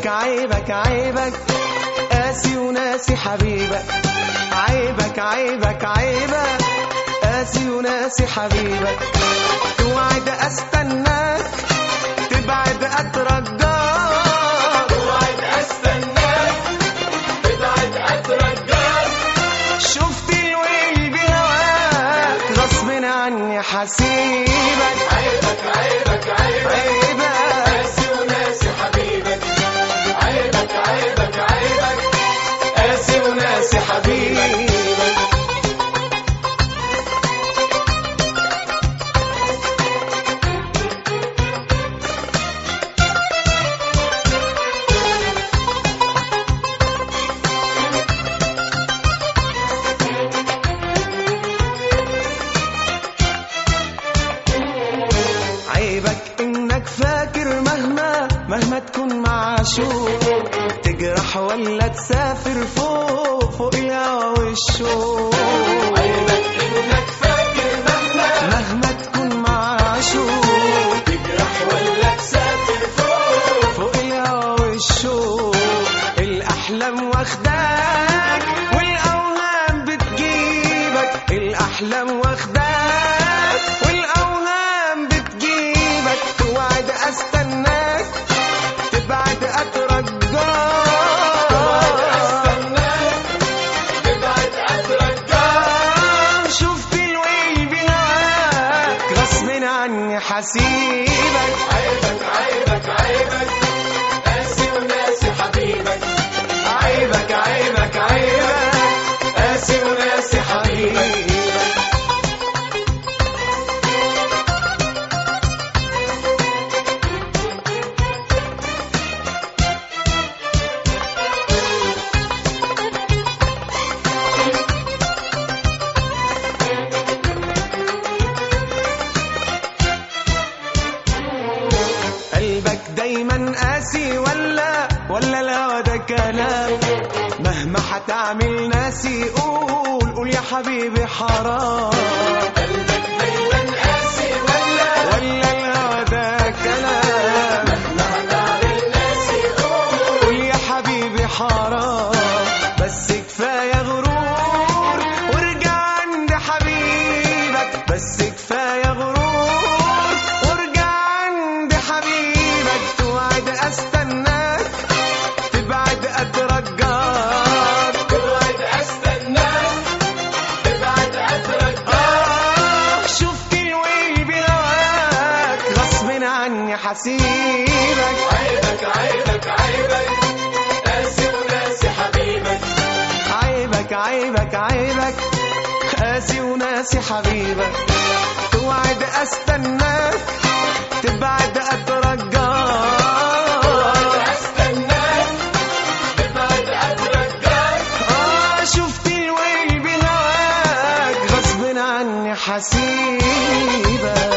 عيبك عيبك عيبك قاسي وناسي حبيبك عيبك عيبك عيبك قاسي وناسي حبيبك توعد استناك تبعد اترجاك توعد استناك تبعد اترجاك شفت الويل بهواك غصب عني حسيبك عيبك عيبك عيبك عيبك قاسي وناسي حبيبك عيبك عيبك عيبك قاسي وناسي حبيبك عيبك انك فاكر مهما مهما تكون معشوق تجرح ولا تسافر فوق فوق الهوى والشوق عيبك انك فاكر مهما مهما تكون معشوق تجرح ولا تسافر فوق فوق الهوى والشوق الاحلام واخداك والاوهام بتجيبك الاحلام واخداك والاوهام بتجيبك توعد استناك تبعد اترجاك استناك تبعد اترجاك آه، شفت الويل بهواك غصب عني حسيبك عيبك عيبك عيبك قاسي وناسي حبيبك عيبك عيبك عيبك قاسي وناسي حبيبك قلبك دايما قاسي ولا ولا الهوى ده كلام مهما هتعمل ناسي قول قول يا حبيبي حرام قلبك دايما قاسي ولا ولا الهوى ده كلام ما تعمل ناسي قول قول يا حبيبي حرام بس كفاية غرور وارجع عند حبيبك بس كفاية غرور وارجع عند حبيبك توعد استناك تبعد اترجاك تبعد استناك تبعد اترجاك آه شفت الويل بهواك غصب عني حسيبك عيبك عيبك عيبك قاسي وناسي حبيبك عيبك عيبك عيبك قاسي وناسي حبيبك توعد استناك تبعد اترجاك استناك تبعد اترجاك اه شفت الويل بهواك غصب عني حسيبك